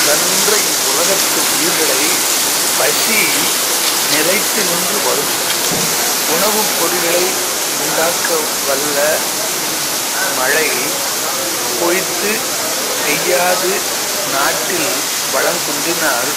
அகன்ற இவ்வுலகத்து உயிர்களை பசி நிறைத்து நின்று வரும் உணவுப் பொருள்களை உண்டாக்க வல்ல மழை பொய்த்து பெய்யாது நாட்டில் வளம் குன்றினால்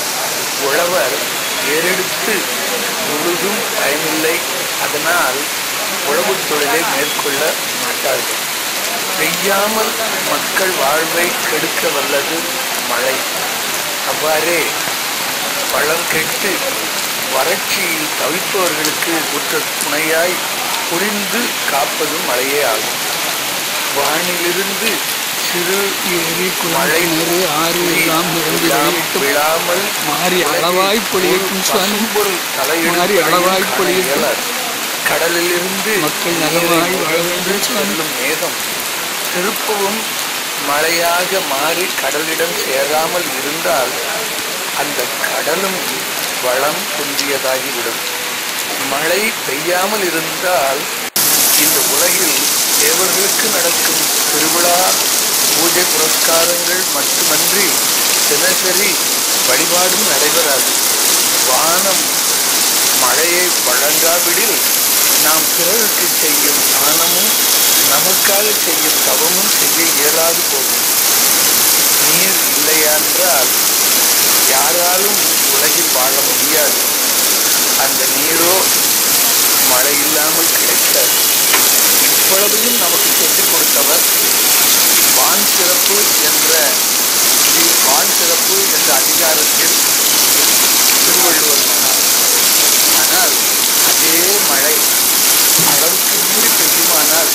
உழவர் ஏறெடுத்து முழுதும் பயனில்லை அதனால் உழவுத் தொழிலை மேற்கொள்ள மாட்டார்கள் பெய்யாமல் மக்கள் வாழ்வை கெடுக்க வல்லது மழை அவ்வாறே பழம் கெட்டு வறட்சியில் தவிப்பவர்களுக்கு உற்ற துணையாய் புரிந்து காப்பதும் மழையே ஆகும் வானிலிருந்து சிறு ஏரி மழை குளம் ஆறு எல்லாம் நிரம்பி விழாம் வழிவிட்டு விழாமல் மாறி அளவாய் பொழியட்டும் சுவாமி பசும்பொருள் தலையெடுத்து மாறி அளவாய் காண பொழியட்டும். இயலாது. கடலிலிருந்து மக்கள் நீரை நலமாய் வாழ உறிந்து வேண்டும் சுவாமி. செல்லும் மேகம் திருப்பவும் மழையாக மாறி கடலிடம் சேராமல் இருந்தால் அந்த கடலும் வளம் குன்றியதாகிவிடும் மழை பெய்யாமல் இருந்தால் இந்த உலகில் தேவர்களுக்கு நடக்கும் திருவிழா பூஜை புரஸ்காரங்கள் மட்டுமன்றி தினசரி வழிபாடும் நடைபெறாது வானம் மழையை வழங்காவிடில் நாம் பிறருக்கு செய்யும் தானமும் நமக்காக செய்யும் தவமும் செய்ய இயலாது போகும் நீர் இல்லையென்றால் யாராலும் உலகில் வாழ முடியாது அந்த நீரோ மழை இல்லாமல் கிடைக்காது இவ்வளவையும் நமக்கு சொல்லிக் கொடுத்தவர் வான் சிறப்பு என்ற இது வான் சிறப்பு என்ற அதிகாரத்தில் திருவள்ளுவர் சொன்னார் ஆனால் அதே மழை அளவுக்கு மீறி பெய்யுமானால்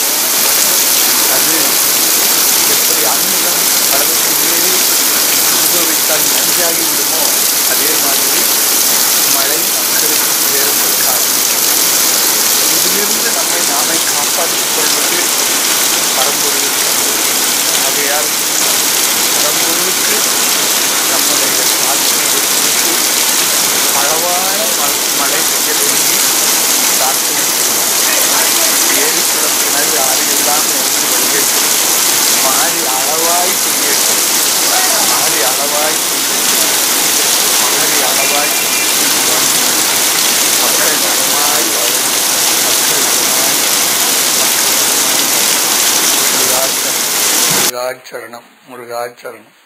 அது எப்படி அமிர்தம் அளவுக்கு மீறி அனுபவித்தால் நஞ்சாகி விடுமோ அதே மாதிரி மழை மக்களுக்கு பேருந்திருக்காது இதிலிருந்து நம்மை நாமே காப்பாற்றிக் கொள்வது பரம்பொருளுக்கு ஆகையால் பரம்பொருளுக்கு நம்முடைய பிரார்த்தனையை குறித்து அளவான ம- மழை பெய்ய வேண்டி பிரார்த்தனை செய்வோம் ஏரி குளம் கிணறு ஆறு எல்லாம் நிரம்பி வருகிறது மாறி அளவாய் பெய்யட்டும் மாறி அளவாய் பெய்யட்டும் மாறி அளவாய் பெய்யட்டும் மக்கள் நலமாய் வாழும் மக்கள் நலமாய் மக்கள் நலமாய் முருகாச்சரணம் முருகாச்சரணம் முருகாச்சரணம்